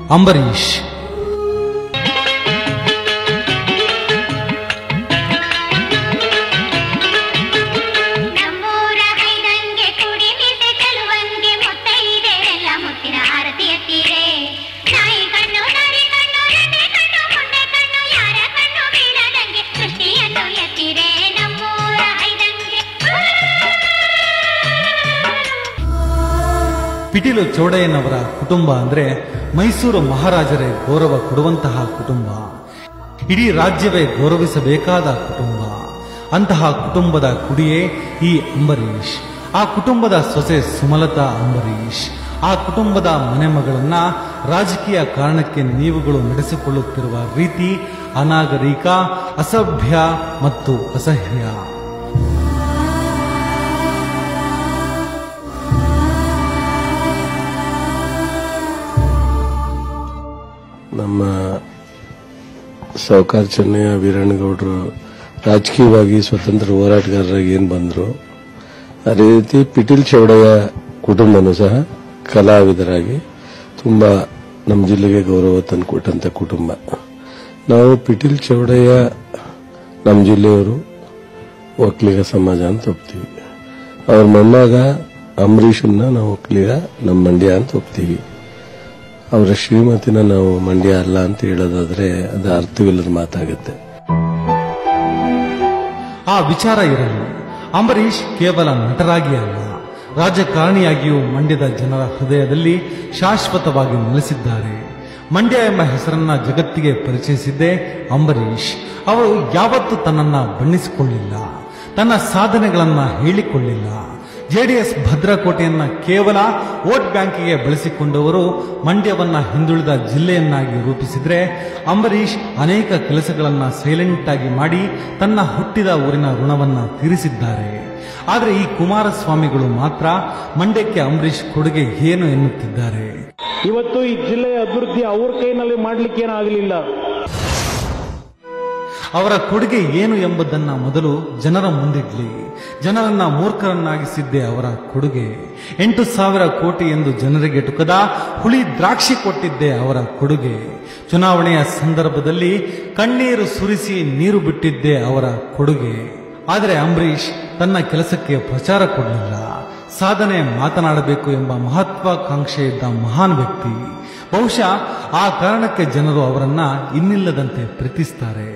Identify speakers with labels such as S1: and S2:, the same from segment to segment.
S1: ಅಂಬರೀಷ್
S2: ನಮ್ಮೂರ ಹೈದಂಗೆ ಕುಡಿ ಮಿಸೆ ಚೆಲುವಂಗೆ ಮುತ್ತೈದೆರೆಲ್ಲ ಮುತ್ತಿನ ಆರತಿ ಎತ್ತೀರೆ ನಾಯಿ ಕಣ್ಣು ನರಿ ಕಣ್ಣು ರಟೆ ಕಣ್ಣು ಮುಂಡೆ ಕಣ್ಣು ಯಾರ ಕಣ್ಣು ಬೀಳದಂಗೆ ಸೃಷ್ಟಿಯನ್ನು ಎತ್ತೀರೆ ನಮ್ಮೂರ ಹೈದಂಗೆ
S1: ಪಿಟೀಲು ಚೌಡಯ್ಯನವರ ಕುಟುಂಬ ಅಂದ್ರೆ ಮೈಸೂರು ಮಹಾರಾಜರೇ ಗೌರವ ಕೊಡುವಂತಹ ಕುಟುಂಬ ಇಡೀ ರಾಜ್ಯವೇ ಗೌರವಿಸಬೇಕಾದ ಕುಟುಂಬ ಅಂತಹ ಕುಟುಂಬದ ಕುಡಿಯೇ ಈ ಅಂಬರೀಷ್ ಆ ಕುಟುಂಬದ ಸೊಸೆ ಸುಮಲತಾ ಅಂಬರೀಷ್ ಆ ಕುಟುಂಬದ ಮನೆ ಮಗಳನ್ನ ರಾಜಕೀಯ ಕಾರಣಕ್ಕೆ ನೀವುಗಳು ನಡೆಸಿಕೊಳ್ಳುತ್ತಿರುವ ರೀತಿ ಅನಾಗರಿಕ ಅಸಭ್ಯ ಮತ್ತು ಅಸಹ್ಯ
S3: ನಮ್ಮ ಸಾವುಕಾರ ಚೆನ್ನಯ್ಯ ವೀರಣ್ಣಗೌಡರು ರಾಜಕೀಯವಾಗಿ ಸ್ವತಂತ್ರ ಹೋರಾಟಗಾರರಾಗಿ ಏನು ಬಂದರು ಅದೇ ರೀತಿ ಪಿಟೀಲ್ ಚೌಡಯ್ಯ ಕುಟುಂಬನೂ ಸಹ ಕಲಾವಿದರಾಗಿ ತುಂಬ ನಮ್ಮ ಜಿಲ್ಲೆಗೆ ಗೌರವ ತಂದುಕೊಟ್ಟಂಥ ಕುಟುಂಬ ನಾವು ಪಿಟೀಲ್ ಚೌಡಯ್ಯ ನಮ್ಮ ಜಿಲ್ಲೆಯವರು ಒಕ್ಕಲಿಗ ಸಮಾಜ ಅಂತ ಒಪ್ತೀವಿ ಅವ್ರ ಮೊಮ್ಮಗ ಅಂಬರೀಷನ್ನ ನಾವು ಒಕ್ಕಲಿಗ ನಮ್ಮ ಮಂಡ್ಯ ಅಂತ ಒಪ್ತೀವಿ ಅವರ ಶ್ರೀಮತಿನ ನಾವು ಮಂಡ್ಯ ಅಲ್ಲ ಅಂತ ಹೇಳೋದಾದ್ರೆ ಅದು ಅರ್ಥವಿಲ್ಲದ ಮಾತಾಗುತ್ತೆ
S1: ಆ ವಿಚಾರ ಇರಲಿ ಅಂಬರೀಷ್ ಕೇವಲ ನಟರಾಗಿ ಅಲ್ಲ ರಾಜಕಾರಣಿಯಾಗಿಯೂ ಮಂಡ್ಯದ ಜನರ ಹೃದಯದಲ್ಲಿ ಶಾಶ್ವತವಾಗಿ ನೆಲೆಸಿದ್ದಾರೆ ಮಂಡ್ಯ ಎಂಬ ಹೆಸರನ್ನ ಜಗತ್ತಿಗೆ ಪರಿಚಯಿಸಿದ್ದೇ ಅಂಬರೀಷ್ ಅವರು ಯಾವತ್ತೂ ತನ್ನನ್ನ ಬಣ್ಣಿಸಿಕೊಳ್ಳಿಲ್ಲ ತನ್ನ ಸಾಧನೆಗಳನ್ನ ಹೇಳಿಕೊಳ್ಳಿಲ್ಲ ಜೆಡಿಎಸ್ ಭದ್ರಕೋಟೆಯನ್ನ ಕೇವಲ ವೋಟ್ ಬ್ಯಾಂಕಿಗೆ ಬಳಸಿಕೊಂಡವರು ಮಂಡ್ಯವನ್ನ ಹಿಂದುಳಿದ ಜಿಲ್ಲೆಯನ್ನಾಗಿ ರೂಪಿಸಿದ್ರೆ ಅಂಬರೀಷ್ ಅನೇಕ ಕೆಲಸಗಳನ್ನ ಸೈಲೆಂಟ್ ಆಗಿ ಮಾಡಿ ತನ್ನ ಹುಟ್ಟಿದ ಊರಿನ ಋಣವನ್ನ ತೀರಿಸಿದ್ದಾರೆ ಆದರೆ ಈ ಕುಮಾರಸ್ವಾಮಿಗಳು ಮಾತ್ರ ಮಂಡ್ಯಕ್ಕೆ ಅಂಬರೀಷ್ ಕೊಡುಗೆ ಏನು ಎನ್ನುತ್ತಿದ್ದಾರೆ
S4: ಇವತ್ತು ಈ ಜಿಲ್ಲೆಯ ಅಭಿವೃದ್ಧಿ ಅವ್ರ ಕೈನಲ್ಲಿ ಮಾಡ್ಲಿಕ್ಕೆ ಏನಾಗಲಿಲ್ಲ
S1: ಅವರ ಕೊಡುಗೆ ಏನು ಎಂಬುದನ್ನ ಮೊದಲು ಜನರ ಮುಂದಿಡ್ಲಿ ಜನರನ್ನ ಮೂರ್ಖರನ್ನಾಗಿಸಿದ್ದೇ ಅವರ ಕೊಡುಗೆ ಎಂಟು ಸಾವಿರ ಕೋಟಿ ಎಂದು ಜನರಿಗೆ ಟುಕದ ಹುಳಿ ದ್ರಾಕ್ಷಿ ಕೊಟ್ಟಿದ್ದೇ ಅವರ ಕೊಡುಗೆ ಚುನಾವಣೆಯ ಸಂದರ್ಭದಲ್ಲಿ ಕಣ್ಣೀರು ಸುರಿಸಿ ನೀರು ಬಿಟ್ಟಿದ್ದೇ ಅವರ ಕೊಡುಗೆ ಆದರೆ ಅಂಬರೀಷ್ ತನ್ನ ಕೆಲಸಕ್ಕೆ ಪ್ರಚಾರ ಕೊಡಲಿಲ್ಲ ಸಾಧನೆ ಮಾತನಾಡಬೇಕು ಎಂಬ ಮಹತ್ವಾಕಾಂಕ್ಷೆ ಇದ್ದ ಮಹಾನ್ ವ್ಯಕ್ತಿ ಬಹುಶಃ ಆ ಕಾರಣಕ್ಕೆ ಜನರು ಅವರನ್ನ ಇನ್ನಿಲ್ಲದಂತೆ ಪ್ರೀತಿಸ್ತಾರೆ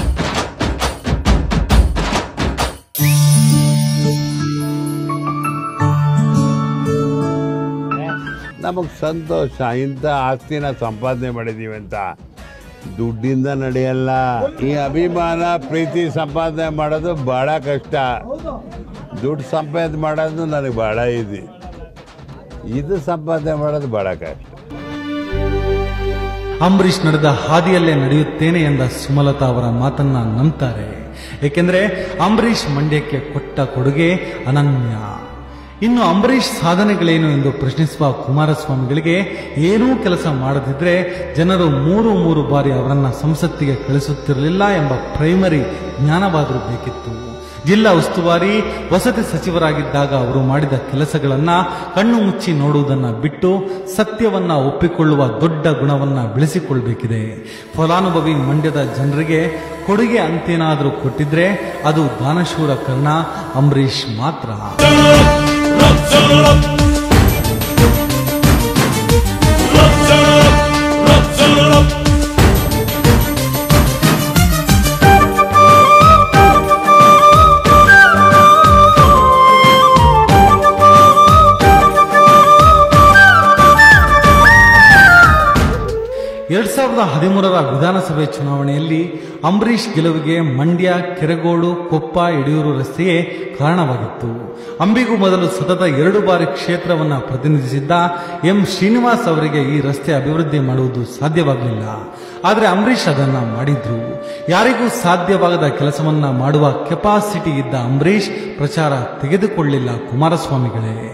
S5: ನಮಗೆ ಸಂತೋಷ ಇಂಥ ಆಸ್ತಿನ ಸಂಪಾದನೆ ಮಾಡಿದೀವಿ ಅಂತ ದುಡ್ಡಿಂದ ನಡೆಯಲ್ಲ ಈ ಅಭಿಮಾನ ಪ್ರೀತಿ ಸಂಪಾದನೆ ಮಾಡೋದು ಬಹಳ ಕಷ್ಟ ದುಡ್ಡು ಸಂಪಾದನೆ ಮಾಡೋದು ನನಗೆ ಬಹಳ ಇದೆ ಇದು ಸಂಪಾದನೆ ಮಾಡೋದು ಬಹಳ ಕಷ್ಟ
S1: ಅಂಬರೀಷ್ ನಡೆದ ಹಾದಿಯಲ್ಲೇ ನಡೆಯುತ್ತೇನೆ ಎಂದ ಸುಮಲತಾ ಅವರ ಮಾತನ್ನ ನಂಬ್ತಾರೆ ಏಕೆಂದ್ರೆ ಅಂಬರೀಷ್ ಮಂಡ್ಯಕ್ಕೆ ಕೊಟ್ಟ ಕೊಡುಗೆ ಅನನ್ಯ ಇನ್ನು ಅಂಬರೀಷ್ ಸಾಧನೆಗಳೇನು ಎಂದು ಪ್ರಶ್ನಿಸುವ ಕುಮಾರಸ್ವಾಮಿಗಳಿಗೆ ಏನೂ ಕೆಲಸ ಮಾಡದಿದ್ರೆ ಜನರು ಮೂರು ಮೂರು ಬಾರಿ ಅವರನ್ನ ಸಂಸತ್ತಿಗೆ ಕಳಿಸುತ್ತಿರಲಿಲ್ಲ ಎಂಬ ಪ್ರೈಮರಿ ಜ್ಞಾನವಾದರೂ ಬೇಕಿತ್ತು ಜಿಲ್ಲಾ ಉಸ್ತುವಾರಿ ವಸತಿ ಸಚಿವರಾಗಿದ್ದಾಗ ಅವರು ಮಾಡಿದ ಕೆಲಸಗಳನ್ನ ಕಣ್ಣು ಮುಚ್ಚಿ ನೋಡುವುದನ್ನ ಬಿಟ್ಟು ಸತ್ಯವನ್ನ ಒಪ್ಪಿಕೊಳ್ಳುವ ದೊಡ್ಡ ಗುಣವನ್ನ ಬೆಳೆಸಿಕೊಳ್ಬೇಕಿದೆ ಫಲಾನುಭವಿ ಮಂಡ್ಯದ ಜನರಿಗೆ ಕೊಡುಗೆ ಅಂತೇನಾದರೂ ಕೊಟ್ಟಿದ್ರೆ ಅದು ದಾನಶೂರ ಕರ್ಣ ಅಂಬರೀಷ್ ಮಾತ್ರ ಎರಡ್ ಸಾವಿರದ ಹದಿಮೂರರ ವಿಧಾನಸಭೆ ಚುನಾವಣೆಯಲ್ಲಿ ಅಂಬರೀಷ್ ಗೆಲುವಿಗೆ ಮಂಡ್ಯ ಕೆರಗೋಡು ಕೊಪ್ಪ ಯಡಿಯೂರು ರಸ್ತೆಯೇ ಕಾರಣವಾಗಿತ್ತು ಅಂಬಿಗೂ ಮೊದಲು ಸತತ ಎರಡು ಬಾರಿ ಕ್ಷೇತ್ರವನ್ನ ಪ್ರತಿನಿಧಿಸಿದ್ದ ಎಂ ಶ್ರೀನಿವಾಸ್ ಅವರಿಗೆ ಈ ರಸ್ತೆ ಅಭಿವೃದ್ಧಿ ಮಾಡುವುದು ಸಾಧ್ಯವಾಗಲಿಲ್ಲ ಆದರೆ ಅಂಬರೀಷ್ ಅದನ್ನ ಮಾಡಿದ್ರು ಯಾರಿಗೂ ಸಾಧ್ಯವಾಗದ ಕೆಲಸವನ್ನ ಮಾಡುವ ಕೆಪಾಸಿಟಿ ಇದ್ದ ಅಂಬರೀಷ್ ಪ್ರಚಾರ ತೆಗೆದುಕೊಳ್ಳಿಲ್ಲ ಕುಮಾರಸ್ವಾಮಿಗಳೇ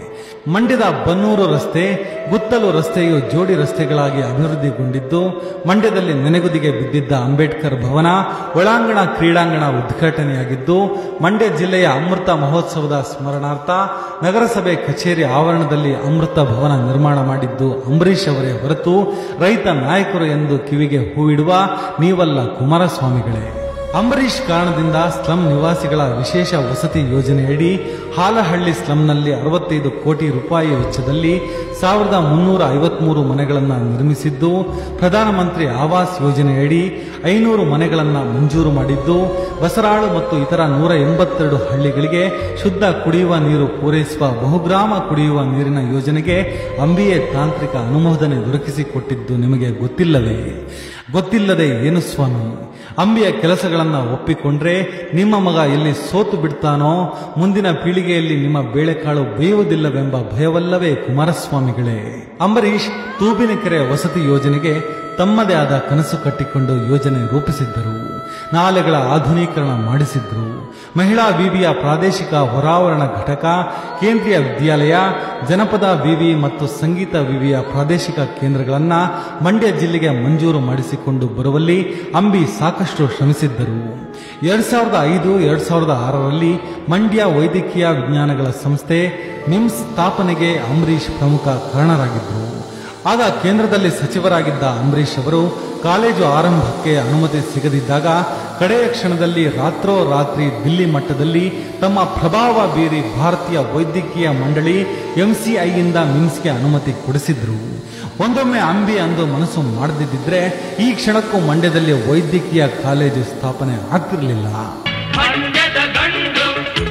S1: ಮಂಡ್ಯದ ಬನ್ನೂರು ರಸ್ತೆ ಗುತ್ತಲು ರಸ್ತೆಯು ಜೋಡಿ ರಸ್ತೆಗಳಾಗಿ ಅಭಿವೃದ್ಧಿಗೊಂಡಿದ್ದು ಮಂಡ್ಯದಲ್ಲಿ ನೆನೆಗುದಿಗೆ ಬಿದ್ದಿದ್ದ ಅಂಬೇಡ್ಕರ್ ಭವನ ಒಳಾಂಗಣ ಕ್ರೀಡಾಂಗಣ ಉದ್ಘಾಟನೆಯಾಗಿದ್ದು ಮಂಡ್ಯ ಜಿಲ್ಲೆಯ ಅಮೃತ ಮಹೋತ್ಸವದ ಸ್ಮರಣಾರ್ಥ ನಗರಸಭೆ ಕಚೇರಿ ಆವರಣದಲ್ಲಿ ಅಮೃತ ಭವನ ನಿರ್ಮಾಣ ಮಾಡಿದ್ದು ಅಂಬರೀಷ್ ಅವರೇ ಹೊರತು ರೈತ ನಾಯಕರು ಎಂದು ಕಿವಿಗೆ ಹೂವಿಡುವ ನೀವಲ್ಲ ಕುಮಾರಸ್ವಾಮಿಗಳೇ ಅಂಬರೀಷ್ ಕಾರಣದಿಂದ ಸ್ಲಂ ನಿವಾಸಿಗಳ ವಿಶೇಷ ವಸತಿ ಯೋಜನೆಯಡಿ ಹಾಲಹಳ್ಳಿ ಸ್ಲಂನಲ್ಲಿ ಅರವತ್ತೈದು ಕೋಟಿ ರೂಪಾಯಿ ವೆಚ್ಚದಲ್ಲಿ ಸಾವಿರದ ಮುನ್ನೂರ ಐವತ್ಮೂರು ಮನೆಗಳನ್ನು ನಿರ್ಮಿಸಿದ್ದು ಪ್ರಧಾನಮಂತ್ರಿ ಆವಾಸ್ ಯೋಜನೆಯಡಿ ಐನೂರು ಮನೆಗಳನ್ನು ಮಂಜೂರು ಮಾಡಿದ್ದು ಬಸರಾಳು ಮತ್ತು ಇತರ ನೂರ ಎಂಬತ್ತೆರಡು ಹಳ್ಳಿಗಳಿಗೆ ಶುದ್ಧ ಕುಡಿಯುವ ನೀರು ಪೂರೈಸುವ ಬಹುಗ್ರಾಮ ಕುಡಿಯುವ ನೀರಿನ ಯೋಜನೆಗೆ ಅಂಬಿಎ ತಾಂತ್ರಿಕ ಅನುಮೋದನೆ ದೊರಕಿಸಿಕೊಟ್ಟಿದ್ದು ನಿಮಗೆ ಗೊತ್ತಿಲ್ಲವೇ ಗೊತ್ತಿಲ್ಲದೆ ಏನು ಸ್ವಾಮಿ ಅಂಬಿಯ ಕೆಲಸಗಳನ್ನ ಒಪ್ಪಿಕೊಂಡ್ರೆ ನಿಮ್ಮ ಮಗ ಎಲ್ಲಿ ಸೋತು ಬಿಡ್ತಾನೋ ಮುಂದಿನ ಪೀಳಿಗೆಯಲ್ಲಿ ನಿಮ್ಮ ಬೇಳೆಕಾಳು ಬೇಯುವುದಿಲ್ಲವೆಂಬ ಭಯವಲ್ಲವೇ ಕುಮಾರಸ್ವಾಮಿಗಳೇ ಅಂಬರೀಷ್ ತೂಬಿನಕೆರೆ ವಸತಿ ಯೋಜನೆಗೆ ತಮ್ಮದೇ ಆದ ಕನಸು ಕಟ್ಟಿಕೊಂಡು ಯೋಜನೆ ರೂಪಿಸಿದ್ದರು ನಾಲೆಗಳ ಆಧುನೀಕರಣ ಮಾಡಿಸಿದ್ರು ಮಹಿಳಾ ವಿವಿಯ ಪ್ರಾದೇಶಿಕ ಹೊರಾವರಣ ಘಟಕ ಕೇಂದ್ರೀಯ ವಿದ್ಯಾಲಯ ಜನಪದ ವಿವಿ ಮತ್ತು ಸಂಗೀತ ವಿವಿಯ ಪ್ರಾದೇಶಿಕ ಕೇಂದ್ರಗಳನ್ನ ಮಂಡ್ಯ ಜಿಲ್ಲೆಗೆ ಮಂಜೂರು ಮಾಡಿಸಿಕೊಂಡು ಬರುವಲ್ಲಿ ಅಂಬಿ ಸಾಕಷ್ಟು ಶ್ರಮಿಸಿದ್ದರು ಎರಡ್ ಸಾವಿರದ ಐದು ಎರಡ್ ಸಾವಿರದ ಆರರಲ್ಲಿ ಮಂಡ್ಯ ವೈದ್ಯಕೀಯ ವಿಜ್ಞಾನಗಳ ಸಂಸ್ಥೆ ನಿಮ್ಸ್ ಸ್ಥಾಪನೆಗೆ ಅಂಬರೀಷ್ ಪ್ರಮುಖ ಕಾರಣರಾಗಿದ್ದರು ಆಗ ಕೇಂದ್ರದಲ್ಲಿ ಸಚಿವರಾಗಿದ್ದ ಅಂಬರೀಷ್ ಅವರು ಕಾಲೇಜು ಆರಂಭಕ್ಕೆ ಅನುಮತಿ ಸಿಗದಿದ್ದಾಗ ಕಡೆಯ ಕ್ಷಣದಲ್ಲಿ ರಾತ್ರೋರಾತ್ರಿ ದಿಲ್ಲಿ ಮಟ್ಟದಲ್ಲಿ ತಮ್ಮ ಪ್ರಭಾವ ಬೀರಿ ಭಾರತೀಯ ವೈದ್ಯಕೀಯ ಮಂಡಳಿ ಎಂಸಿಐಯಿಂದ ಮಿಮ್ಸ್ಗೆ ಅನುಮತಿ ಕೊಡಿಸಿದ್ರು ಒಂದೊಮ್ಮೆ ಅಂಬಿ ಅಂದು ಮನಸ್ಸು ಮಾಡದಿದ್ದರೆ ಈ ಕ್ಷಣಕ್ಕೂ ಮಂಡ್ಯದಲ್ಲಿ ವೈದ್ಯಕೀಯ ಕಾಲೇಜು ಸ್ಥಾಪನೆ ಆಗ್ತಿರಲಿಲ್ಲ
S6: ಮಂಡ್ಯದ ಗಂಡು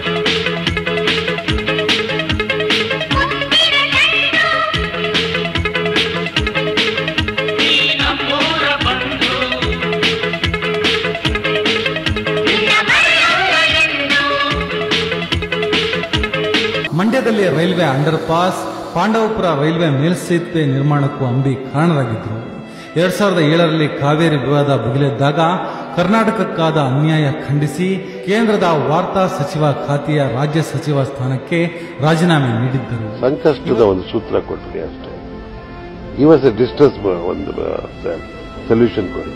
S6: ಈ ನಮ್ಮೂರ ಬಂಧು
S1: ಮಂಡ್ಯದಲ್ಲಿ railway underpass Pandavapura railway ಮೇಲ್ಸೇತುವೆ ನಿರ್ಮಾಣಕ್ಕೂ ಅಂಬಿ ಕಾರಣರಾಗಿದ್ದರು ಎರಡ್ ಸಾವಿರದ ಏಳರಲ್ಲಿ ಕಾವೇರಿ ವಿವಾದ ಬುಗಿಲೆದ್ದಾಗ ಕರ್ನಾಟಕಕ್ಕಾದ ಅನ್ಯಾಯ ಖಂಡಿಸಿ ಕೇಂದ್ರದ ವಾರ್ತಾ ಸಚಿವ ಖಾತೆಯ ರಾಜ್ಯ ಸಚಿವ ಸ್ಥಾನಕ್ಕೆ ರಾಜೀನಾಮೆ ನೀಡಿದ್ದರು
S7: ಸಂಕಷ್ಟದ ಒಂದು ಸೂತ್ರ ಕೊಟ್ಬಿಡಿ ಅಷ್ಟೇ ಈ ವಾಸ್ ಎ ಡಿಸ್ಟನ್ಸ್ ಒಂದು ಸೊಲ್ಯೂಷನ್ ಕೊಡಿ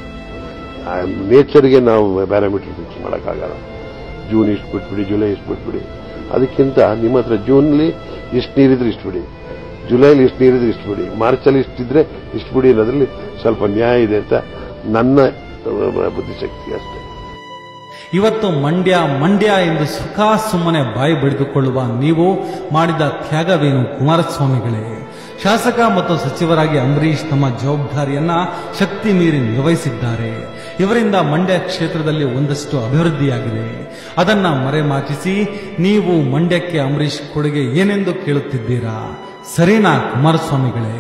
S7: ನೇಚರ್ಗೆ ನಾವು ಪ್ಯಾರಾಮೀಟರ್ ಫಿಕ್ಸ್ ಮಾಡೋಕ್ಕಾಗಲ್ಲ ಜೂನ್ ಇಷ್ಟು ಬಿಟ್ಬಿಡಿ ಜುಲೈ ಇಷ್ಟು ಬಿಟ್ಬಿಡಿ ಅದಕ್ಕಿಂತ ನಿಮ್ಮ ಹತ್ರ ಜೂನ್ಲಿ ಇಷ್ಟು ನೀರಿದ್ರೆ ಇಷ್ಟು ಬಿಡಿ ಜುಲೈಲಿ ಇಷ್ಟು ನೀರಿದ್ರೆ ಇಷ್ಟು ಬಿಡಿ ಮಾರ್ಚಲ್ಲಿ ಇಷ್ಟಿದ್ರೆ ಇಷ್ಟು ಬಿಡಿ ಅನ್ನೋದ್ರಲ್ಲಿ ಸ್ವಲ್ಪ ನ್ಯಾಯ ಇದೆ ಅಂತ ನನ್ನ ಅಹ್, ಬುದ್ಧಿಶಕ್ತಿ ಅಷ್ಟೇ
S1: ಇವತ್ತು ಮಂಡ್ಯ ಮಂಡ್ಯ ಎಂದು ಸುಖ ಸುಮ್ಮನೆ ಬಾಯಿ ಬಡಿದುಕೊಳ್ಳುವ ನೀವು ಮಾಡಿದ ತ್ಯಾಗವೇನು ಕುಮಾರಸ್ವಾಮಿಗಳೇ ಶಾಸಕ ಮತ್ತು ಸಚಿವರಾಗಿ ಅಂಬರೀಷ್ ತಮ್ಮ ಜವಾಬ್ದಾರಿಯನ್ನ ಶಕ್ತಿ ಮೀರಿ ನಿರ್ವಹಿಸಿದ್ದಾರೆ ಇವರಿಂದ ಮಂಡ್ಯ ಕ್ಷೇತ್ರದಲ್ಲಿ ಒಂದಷ್ಟು ಅಭಿವೃದ್ಧಿಯಾಗಿದೆ ಅದನ್ನ ಮರೆಮಾಚಿಸಿ ನೀವು ಮಂಡ್ಯಕ್ಕೆ ಅಂಬರೀಷ್ ಕೊಡುಗೆ ಏನೆಂದು ಕೇಳುತ್ತಿದ್ದೀರಾ ಸರಿನಾ ಕುಮಾರಸ್ವಾಮಿಗಳೇ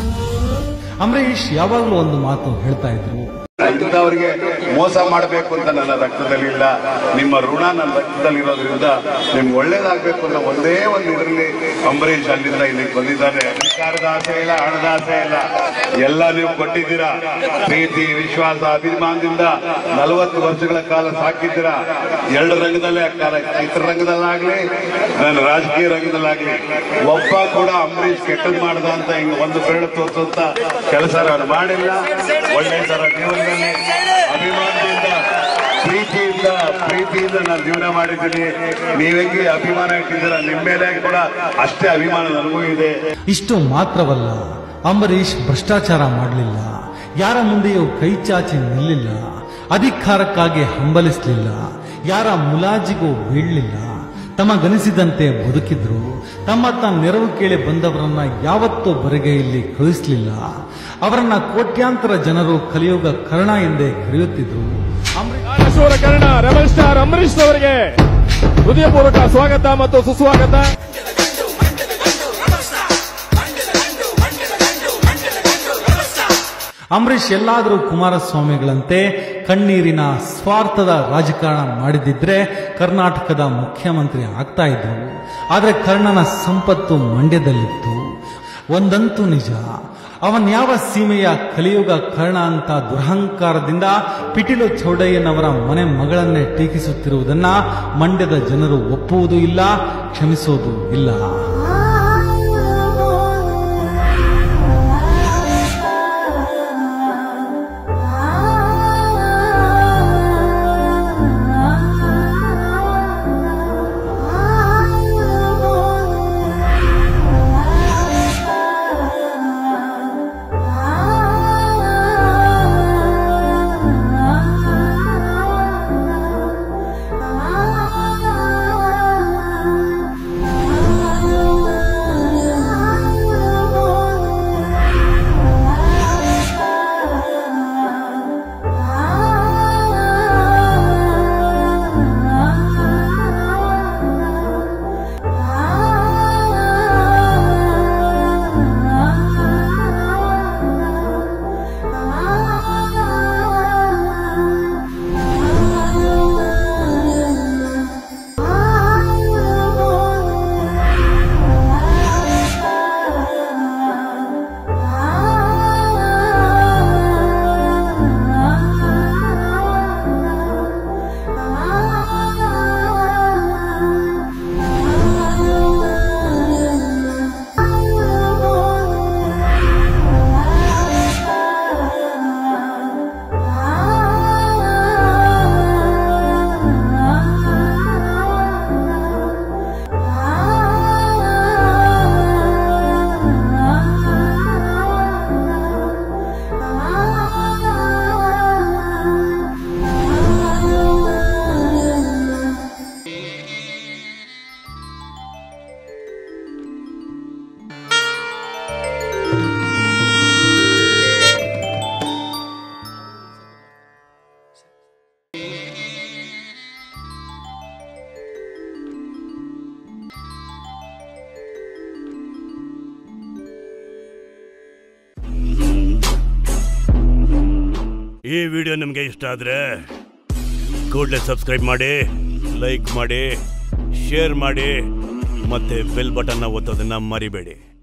S1: ಅಂಬರೀಷ್ ಯಾವಾಗಲೂ ಒಂದು ಮಾತು ಹೇಳ್ತಾ ಇದ್ರು
S8: ಇಂಥವರಿಗೆ ಮೋಸ ಮಾಡಬೇಕು ಅಂತ ನನ್ನ ರಕ್ತದಲ್ಲಿ ಇಲ್ಲ ನಿಮ್ಮ ಋಣ ನನ್ನ ರಕ್ತದಲ್ಲಿ ಇರೋದ್ರಿಂದ ನಿಮ್ಗೆ ಒಳ್ಳೇದಾಗಬೇಕು ಅನ್ನೋ ಒಂದೇ ಒಂದು ಇದರಲ್ಲಿ ಅಂಬರೀಷ್ ಅಲ್ಲಿಂದ ಇಲ್ಲಿಗೆ ಬಂದಿದ್ದಾರೆ ಅಧಿಕಾರದ ಆಸೆ ಇಲ್ಲ ಹಣದ ಆಸೆ ಇಲ್ಲ ಎಲ್ಲ ನೀವು ಕೊಟ್ಟಿದ್ದೀರಾ ಪ್ರೀತಿ ವಿಶ್ವಾಸ ಅಭಿಮಾನದಿಂದ ನಲವತ್ತು ವರ್ಷಗಳ ಕಾಲ ಸಾಕಿದ್ದೀರಾ ಎರಡು ರಂಗದಲ್ಲೇ ಕಾಲ ಚಿತ್ರರಂಗದಲ್ಲಾಗ್ಲಿ ನಾನು ರಾಜಕೀಯ ರಂಗದಲ್ಲಾಗ್ಲಿ ಒಬ್ಬ ಕೂಡ ಅಂಬರೀಷ್ ಕೆಟ್ಟದ್ ಮಾಡ್ದ ಅಂತ ಹಿಂಗ ಒಂದು ಬೆರಳು ತೋರಿಸುವಂತ ಕೆಲಸ ನಾನು ಮಾಡಿಲ್ಲ ಒಳ್ಳೆ ತರ ಜೀವನದಲ್ಲಿ ಅಭಿಮಾನದಿಂದ ಪ್ರೀತಿಯಿಂದ ಪ್ರೀತಿಯಿಂದ ನಾನು ಜೀವನ ಮಾಡಿದ್ದೀನಿ ನೀವೆಂಗೆ ಅಭಿಮಾನ ಇಟ್ಟಿದ್ದೀರಾ ನಿಮ್ಮ ಮೇಲೆ ಕೂಡ ಅಷ್ಟೇ ಅಭಿಮಾನ ನನಗೂ ಇದೆ
S1: ಇಷ್ಟು ಮಾತ್ರವಲ್ಲ ಅಂಬರೀಷ್ ಭ್ರಷ್ಟಾಚಾರ ಮಾಡಲಿಲ್ಲ ಯಾರ ಮುಂದೆಯೂ ಕೈ ಚಾಚಿ ನಿಲ್ಲಿಲ್ಲ ಅಧಿಕಾರಕ್ಕಾಗಿ ಹಂಬಲಿಸಲಿಲ್ಲ ಯಾರ ಮುಲಾಜಿಗೂ ಬೀಳಲಿಲ್ಲ ತಮಗನಿಸಿದಂತೆ ಬದುಕಿದ್ರು ತಮ್ಮತ್ತ ನೆರವು ಕೇಳಿ ಬಂದವರನ್ನ ಯಾವತ್ತೂ ಬರಿಗೈಯಲ್ಲಿ ಕಳುಹಿಸಲಿಲ್ಲ ಅವರನ್ನ ಕೋಟ್ಯಾಂತರ ಜನರು ಕಲಿಯುಗ ಕರ್ಣ ಎಂದೇ ಕರೆಯುತ್ತಿದ್ರು ಅಂಬರೀಷ್
S4: ಜ್ಞಾನೇಶ್ವರ ಕರ್ಣ ರೆಬಲ್ ಸ್ಟಾರ್ ಅಂಬರೀಶ್ ಅವರಿಗೆ ಹೃದಯಪೂರ್ವಕ ಸ್ವಾಗತ ಮತ್ತು ಸುಸ್ವಾಗತ
S1: ಅಂಬರೀಷ್ ಎಲ್ಲಾದರೂ ಕುಮಾರಸ್ವಾಮಿಗಳಂತೆ ಕಣ್ಣೀರಿನ ಸ್ವಾರ್ಥದ ರಾಜಕಾರಣ ಮಾಡಿದಿದ್ರೆ ಕರ್ನಾಟಕದ ಮುಖ್ಯಮಂತ್ರಿ ಆಗ್ತಾ ಇದ್ರು ಆದರೆ ಕರ್ಣನ ಸಂಪತ್ತು ಮಂಡ್ಯದಲ್ಲಿತ್ತು ಒಂದಂತೂ ನಿಜ ಅವನ್ ಯಾವ ಸೀಮೆಯ ಕಲಿಯುಗ ಕರ್ಣ ಅಂತ ದುರಹಂಕಾರದಿಂದ ಪಿಟೀಲು ಚೌಡಯ್ಯನವರ ಮನೆ ಮಗಳನ್ನೇ ಟೀಕಿಸುತ್ತಿರುವುದನ್ನ ಮಂಡ್ಯದ ಜನರು ಒಪ್ಪುವುದೂ ಇಲ್ಲ ಕ್ಷಮಿಸುವುದೂ ಇಲ್ಲ
S9: ಈ ವಿಡಿಯೋ ನಿಮಗೆ ಇಷ್ಟ ಆದರೆ ಕೂಡಲೇ ಸಬ್ಸ್ಕ್ರೈಬ್ ಮಾಡಿ ಲೈಕ್ ಮಾಡಿ ಶೇರ್ ಮಾಡಿ ಮತ್ತೆ ಬೆಲ್ ಬಟನ್ನ ಒತ್ತೋದನ್ನ ಮರಿಬೇಡಿ